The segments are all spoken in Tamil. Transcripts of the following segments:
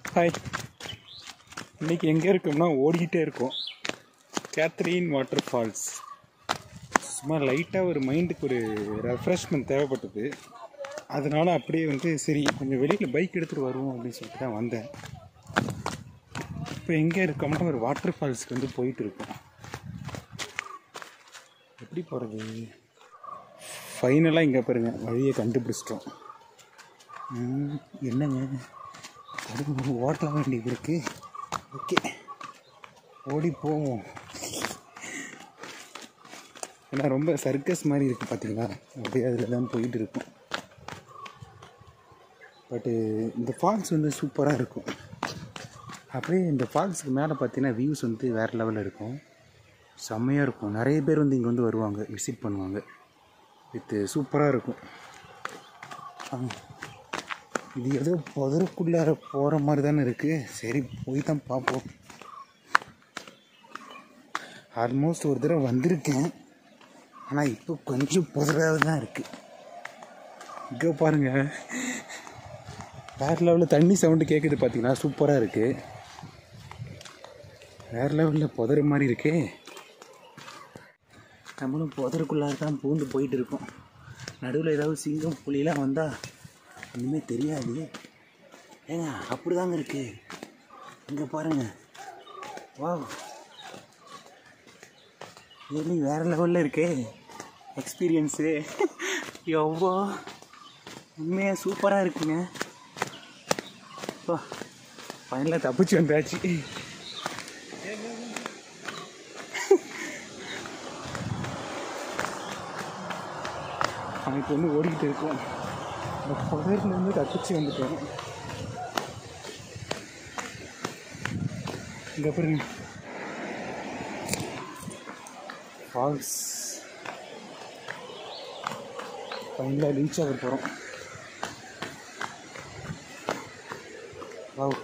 ஹாய் இன்னைக்கு எங்கே இருக்கோம்னா ஓடிக்கிட்டே இருக்கோம் கேத்ரின் வாட்டர் ஃபால்ஸ் சும்மா லைட்டாக ஒரு மைண்டுக்கு ஒரு ரெஃப்ரெஷ்மெண்ட் தேவைப்பட்டது அதனால அப்படியே வந்து சரி கொஞ்சம் வெளியில் பைக் எடுத்துகிட்டு வருவோம் அப்படின்னு சொல்லிட்டு தான் வந்தேன் இப்போ எங்கே இருக்கோம்னா ஒரு வாட்டர் ஃபால்ஸ்க்கு வந்து போயிட்டு இருக்கோம் எப்படி போகிறது ஃபைனலாக இங்கே பாருங்க வழியை கண்டுபிடிச்சிட்டோம் ம், என்னங்க அது ஓட்ட வேண்டியது இருக்கு ஓகே ஓடி போவோம் ஏன்னா ரொம்ப சர்க்கஸ் மாதிரி இருக்குது பார்த்தீங்களா அப்படியே அதில் தான் போயிட்டு இருக்கும் பட்டு இந்த ஃபால்ஸ் வந்து சூப்பராக இருக்கும் அப்படியே இந்த ஃபால்ஸுக்கு மேலே பார்த்தீங்கன்னா வியூஸ் வந்து வேறு லெவலில் இருக்கும் செம்மையாக இருக்கும் நிறைய பேர் வந்து இங்கே வந்து வருவாங்க விசிட் பண்ணுவாங்க வித்து சூப்பராக இருக்கும் ஆ. இது ஏதோ புதருக்குள்ளார போகிற மாதிரி தானே இருக்குது சரி போய் தான் பார்ப்போம் ஆல்மோஸ்ட் ஒரு தடவை வந்திருக்கேன் ஆனால் இப்போ கொஞ்சம் புதராக தான் இருக்குது இங்கே பாருங்க வேறு லெவலில் தண்ணி சவுண்டு கேட்குது பார்த்தீங்கன்னா சூப்பராக இருக்குது வேறு லெவலில் புதறு மாதிரி இருக்கே நம்மளும் புதருக்குள்ளார தான் பூந்து போயிட்டு இருக்கோம் நடுவில் ஏதாவது சிங்கம் புலிலாம் வந்தால் ஒன்றுமே தெரியாது ஏங்க அப்படி தாங்க இருக்கு இங்கே பாருங்க வா ஏலி வேற லெவலில் இருக்கே எக்ஸ்பீரியன்ஸு எவ்வளோ உண்மையாக சூப்பராக இருக்குங்க வா ஃபைனலாக தப்பிச்சு வந்தாச்சு இப்போ வந்து ஓடிக்கிட்டு இருக்கோம் இந்த புதர்லேருந்து தப்பிச்சு வந்துட்டோம் இங்கே பாருங்க ஃபால்ஸ் ஃபைனலாக ரீச் ஆக போகிறோம் வாவ்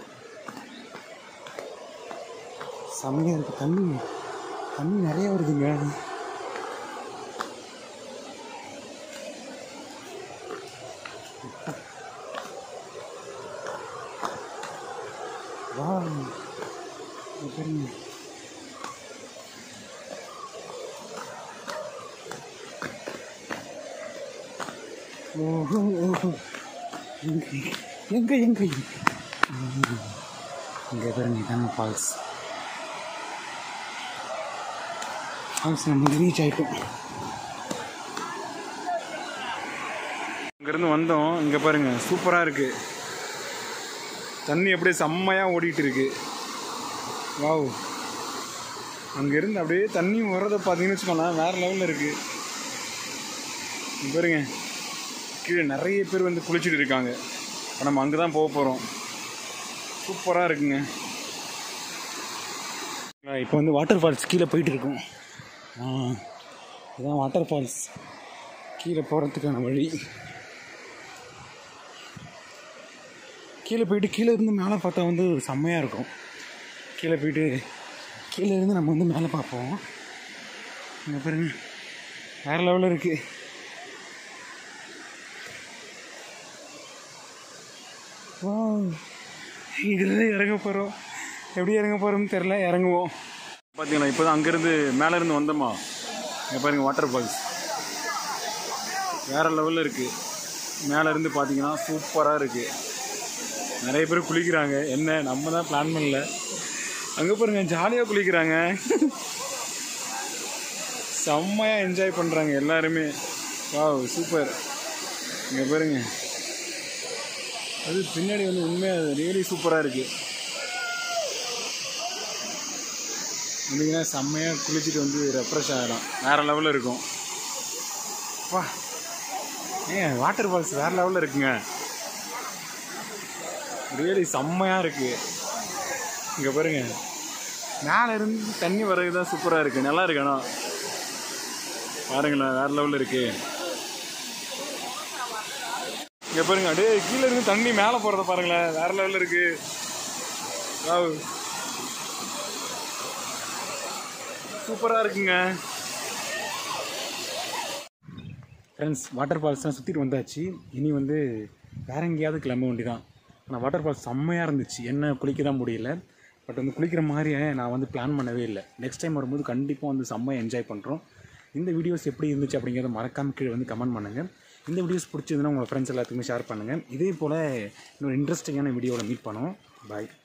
செம்மையாக இருக்குது தண்ணி தண்ணி நிறைய வருதுங்க வாவ் இங்க பாருங்க ஓஹோ ஓஹோ எங்க எங்க எங்க இங்கே பாருங்க இதாங்க ஃபால்ஸ் ஃபால்ஸ் நம்ம ரீச் ஆகிட்டோம் இங்கேருந்து வந்தோம் இங்கே பாருங்க சூப்பராக இருக்குது தண்ணி அப்படியே செம்மையாக ஓடிட்டு இருக்கு வாவ் அங்கேருந்து அப்படியே தண்ணி வர்றதை பார்த்தீங்கன்னு வச்சுக்கோங்களேன் வேறு லெவலில் இருக்குது இங்க பாருங்க கீழே நிறைய பேர் வந்து குளிச்சுட்டு இருக்காங்க இப்போ நம்ம அங்கே தான் போக போகிறோம் சூப்பராக இருக்குங்க இப்போ வந்து வாட்டர் ஃபால்ஸ் கீழே போயிட்டு இருக்கோம் ஆ இதுதான் வாட்டர் ஃபால்ஸ் கீழே போகிறதுக்கான வழி கீழே போயிட்டு கீழே இருந்து மேலே பார்த்தா வந்து செம்மையாக இருக்கும் கீழே போயிட்டு கீழே இருந்து நம்ம வந்து மேலே பார்ப்போம் இங்கே பாருங்க வேறு லெவலில் இருக்குது வா இதில் தான் இறங்க போகிறோம் எப்படி இறங்க போகிறோம்னு தெரில இறங்குவோம் பார்த்தீங்களா இப்போ தான் அங்கேருந்து மேலேருந்து வந்தோமா இங்கே பாருங்கள் வாட்டர் ஃபால்ஸ் வேறு லெவலில் இருக்குது மேலேருந்து பார்த்தீங்கன்னா சூப்பராக இருக்குது நிறைய பேர் குளிக்கிறாங்க என்ன நம்ம தான் பிளான் பண்ணல அங்கே பாருங்க ஜாலியாக குளிக்கிறாங்க செம்மையாக என்ஜாய் பண்ணுறாங்க எல்லாருமே வாவ் சூப்பர் இங்கே பாருங்க அது பின்னாடி வந்து உண்மையாக ரியலி சூப்பராக இருக்குது வந்தீங்கன்னா செம்மையாக குளிச்சுட்டு வந்து ரெஃப்ரெஷ் ஆகிடும் வேறு லெவலில் இருக்கும் வா ஏன் வாட்டர் ஃபால்ஸ் வேறு லெவலில் இருக்குங்க ரியலி செம்மையாக இருக்குது இங்கே பாருங்க மேலே இருந்து தண்ணி வர்றது தான் சூப்பராக இருக்குது நல்லா இருக்கு ஆனால் பாருங்களேன் வேறு லெவலில் இருக்குது இங்கே பாருங்க அப்படியே கீழே இருந்து தண்ணி மேலே போகிறத பாருங்களேன் வேறு லெவலில் இருக்குது வாவ் சூப்பராக இருக்குங்க ஃப்ரெண்ட்ஸ் வாட்டர் ஃபால்ஸ்லாம் சுற்றிட்டு வந்தாச்சு இனி வந்து வேற எங்கேயாவது கிளம்ப வேண்டியதான் ஆனால் வாட்டர் ஃபால்ஸ் செம்மையாக இருந்துச்சு என்ன குளிக்க தான் முடியல பட் வந்து குளிக்கிற மாதிரி நான் வந்து பிளான் பண்ணவே இல்லை நெக்ஸ்ட் டைம் வரும்போது கண்டிப்பாக வந்து செம்மையாக என்ஜாய் பண்ணுறோம் இந்த வீடியோஸ் எப்படி இருந்துச்சு அப்படிங்கிறத மறக்காம கீழே வந்து கமெண்ட் பண்ணுங்கள் இந்த வீடியோஸ் பிடிச்சதுன்னா உங்கள் ஃப்ரெண்ட்ஸ் எல்லாத்துக்குமே ஷேர் பண்ணுங்கள் இதே போல் இன்னொரு இன்ட்ரெஸ்டிங்கான வீடியோவில் மீட் பண்ணுவோம் பாய்